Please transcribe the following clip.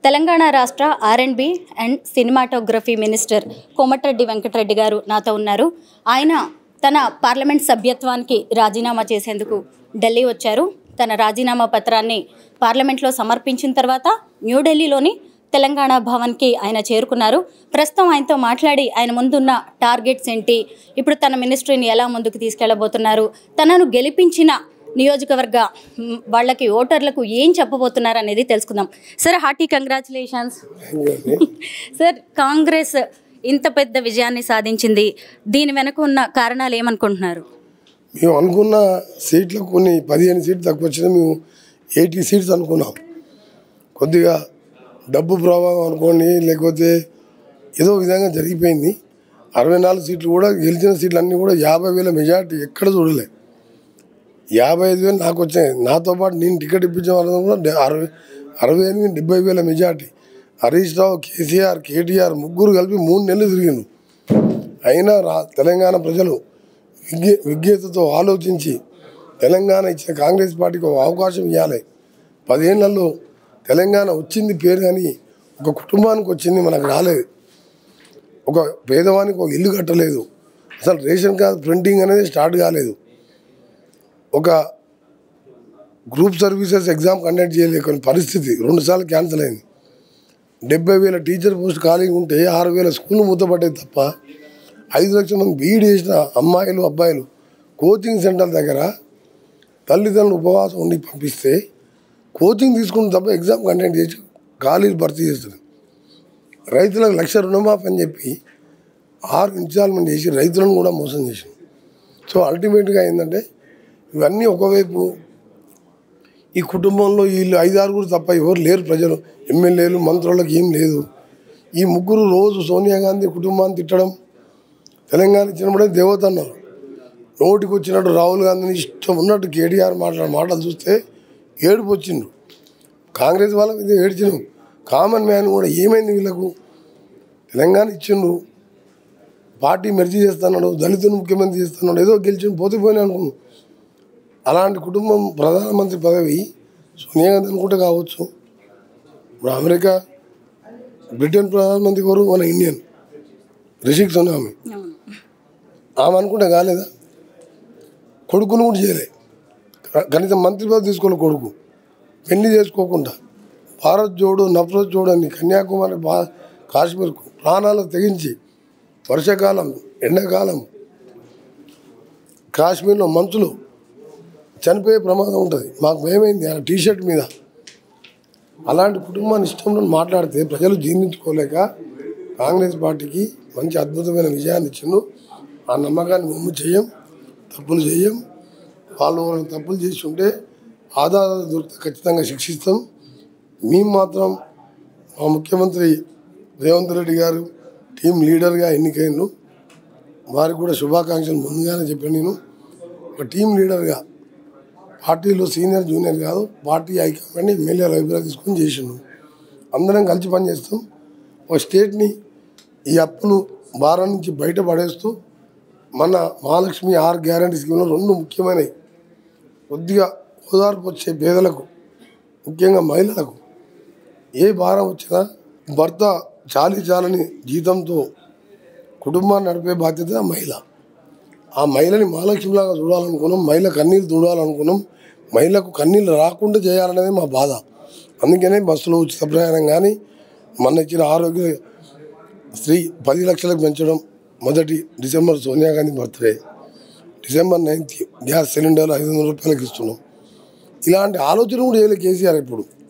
తెలంగాణ రాష్ట్ర R and B and cinematography minister Komatireddy Venkatreddy garu నాతో ఉన్నారు ఆయన తన పార్లమెంట్ సభ్యత్వానికి రాజీనామా చేసేందుకు ఢిల్లీ వచ్చారు తన రాజీనామా పత్రాన్ని పార్లమెంట్లో సమర్పించిన తర్వాత న్యూఢిల్లీలోని తెలంగాణ భవన్కి ఆయన చేరుకున్నారు ప్రస్తుతం ఆయనతో మాట్లాడి ఆయన ముందున్న టార్గెట్స్ ఏంటి ఇప్పుడు తన మినిస్ట్రీని ఎలా ముందుకు తీసుకెళ్లబోతున్నారు తనను గెలిపించిన నియోజకవర్గ మ్, వాళ్ళకి ఓటర్లకు ఏం చెప్పబోతున్నారు అనేది తెలుసుకుందాం sir hearty congratulations sir Congress ఇంత పెద్ద విజయాన్ని సాధించింది దీని వెనక ఉన్న కారణాలు ఏమనుకుంటున్నారు మేము అనుకున్న సీట్లు కొన్ని పదిహేను సీట్లు తక్కువ వచ్చినా మేము ఎయిటీ సీట్స్ అనుకున్నాం కొద్దిగా డబ్బు ప్రభావం అనుకోండి లేకపోతే ఏదో విధంగా జరిగిపోయింది అరవై నాలుగు సీట్లు కూడా గెలిచిన సీట్లు అన్నీ కూడా యాభై వేల మెజార్టీ ఎక్కడ చూడలే యాభై ఐదు వేలు నాకు వచ్చాయి నాతో పాటు నేను టికెట్ ఇప్పించిన వాళ్ళని కూడా డె- అరవై అరవై ఎనిమిది డెబ్బై వేల మెజార్టీ హరీష్ రావు కేసీఆర్ కేటీఆర్ ముగ్గురు కలిపి మూడు నెలలు తిరిగిండు అయినా రా తెలంగాణ ప్రజలు విజ్ఞ విజ్ఞతతో ఆలోచించి తెలంగాణ ఇచ్చిన కాంగ్రెస్ పార్టీకి ఒక అవకాశం ఇవ్వాలి పదేళ్లలో తెలంగాణ వచ్చింది పేరు కానీ ఒక కుటుంబానికి వచ్చింది మనకు రాలేదు ఒక పేదవానికి ఒక ఇల్లు కట్టలేదు అసలు రేషన్ కార్డు ప్రింటింగ్ అనేది స్టార్ట్ కాలేదు ఒక గ్రూప్ సర్వీసెస్ ఎగ్జామ్ కండక్ట్ చేయలేని పరిస్థితి రెండుసార్లు క్యాన్సిల్ అయింది డెబ్బై వేల టీచర్ పోస్ట్ ఖాళీగా ఉంటే ఆరు వేల స్కూల్ మూతపడ్డాయి తప్ప ఐదు లక్షల మంది బీఈడి చేసిన అమ్మాయిలు అబ్బాయిలు కోచింగ్ సెంటర్ దగ్గర తల్లిదండ్రులు ఉపవాసం ఉండి పంపిస్తే కోచింగ్ తీసుకున్న తప్ప ఎగ్జామ్ కండక్ట్ చేసి ఖాళీలు భర్తీ చేస్తుంది రైతులకు లక్ష రుణమాఫీ అని చెప్పి ఆరు ఇన్స్టాల్మెంట్ చేసి రైతులను కూడా మోసం చేసింది సో అల్టిమేట్గా ఏంటంటే ఇవన్నీ ఒకవైపు ఈ కుటుంబంలో వీళ్ళు ఐదారుగురు తప్ప ఎవరు లేరు ప్రజలు ఎమ్మెల్యేలు మంత్రులకు ఏం లేదు ఈ ముగ్గురు రోజు సోనియా గాంధీ కుటుంబాన్ని తిట్టడం తెలంగాణ ఇచ్చినప్పుడే దేవత అన్నారు నోటికి వచ్చినట్టు రాహుల్ గాంధీని ఇష్టం ఉన్నట్టు కేటీఆర్ మాట్లాడిన మాటలు చూస్తే ఏడుపు వచ్చిండు కాంగ్రెస్ వాళ్ళ మీద ఏడ్చినాం కామన్ మ్యాన్ కూడా ఏమైంది వీళ్ళకు తెలంగాణ ఇచ్చిండు పార్టీ మెర్జీ చేస్తున్నాడు దళితుని ముఖ్యమంత్రి చేస్తున్నాడు ఏదో గెలిచిండు పోతే పోయినా అనుకున్నాం అలాంటి కుటుంబం ప్రధానమంత్రి పదవి సోనియా గాంధీ అనుకుంటే కావచ్చు ఇప్పుడు అమెరికా బ్రిటన్ ప్రధానమంత్రి ఎవరు మన ఇండియన్ రిషిక్ సోనామి ఆమె అనుకుంటే కాలేదా కొడుకును కూడా చేయలే క- కనీసం మంత్రి పదవి తీసుకోలే కొడుకు పెళ్లి చేసుకోకుండా భారత్ జోడు నఫరత్ జోడు అని కన్యాకుమారి బా కాశ్మీర్కు ప్రాణాలు తెగించి వర్షాకాలం ఎండాకాలం కాశ్మీర్లో మంచులు చనిపోయే ప్రమాదం ఉంటుంది మాకు భయమైంది ఆ టీషర్ట్ మీద అలాంటి కుటుంబాన్ని ఇష్టంలో మాట్లాడితే ప్రజలు జీర్ణించుకోలేక కాంగ్రెస్ పార్టీకి మంచి అద్భుతమైన విజయాన్ని ఇచ్చిండు ఆ నమ్మకాన్ని మేము చేయం తప్పులు చేయం వాళ్ళు ఎవరైనా తప్పులు చేసి ఉంటే ఆధారాలు దొరికితే ఖచ్చితంగా శిక్షిస్తాం మేము మాత్రం మా ముఖ్యమంత్రి రేవంత్ రెడ్డి గారు టీం లీడర్గా ఎన్నికైండు వారికి కూడా శుభాకాంక్షలు ముందుగానే చెప్పాను నేను ఒక టీం లీడర్గా పార్టీలో సీనియర్ జూనియర్ కాదు పార్టీ హైకమాండ్ ఎమ్మెల్యేల అభిప్రాయం తీసుకొని చేసిండు అందరం కలిసి పనిచేస్తాం ఒక స్టేట్ని ఈ అప్పులు భారం నుంచి బయట పడేస్తూ మన మహాలక్ష్మి ఆర్ గ్యారంటీ స్కీమ్లో రెండు ముఖ్యమైనవి కొద్దిగా ఓదార్పు వచ్చే పేదలకు ముఖ్యంగా మహిళలకు ఏ భారం వచ్చినా భర్త చాలి చాలని జీతంతో కుటుంబాన్ని నడిపే బాధ్యత ఆ మహిళ ఆ మహిళని మహాలక్ష్మిలాగా చూడాలనుకున్నాం మహిళ కన్నీళ్ళు చూడాలనుకున్నాం మహిళకు కన్నీళ్ళు రాకుండా చేయాలనేది మా బాధ అందుకనే బస్సులో ఉచిత ప్రయాణం కానీ మొన్న ఇచ్చిన ఆరోగ్య స్త్రీ పది లక్షలకు పెంచడం మొదటి December Sonia Gandhi birthday December ninth gas cylinder ఐదు వందల రూపాయలకి ఇస్తున్నాం ఇలాంటి ఆలోచన కూడా చేయలేదు కేసీఆర్ ఇప్పుడు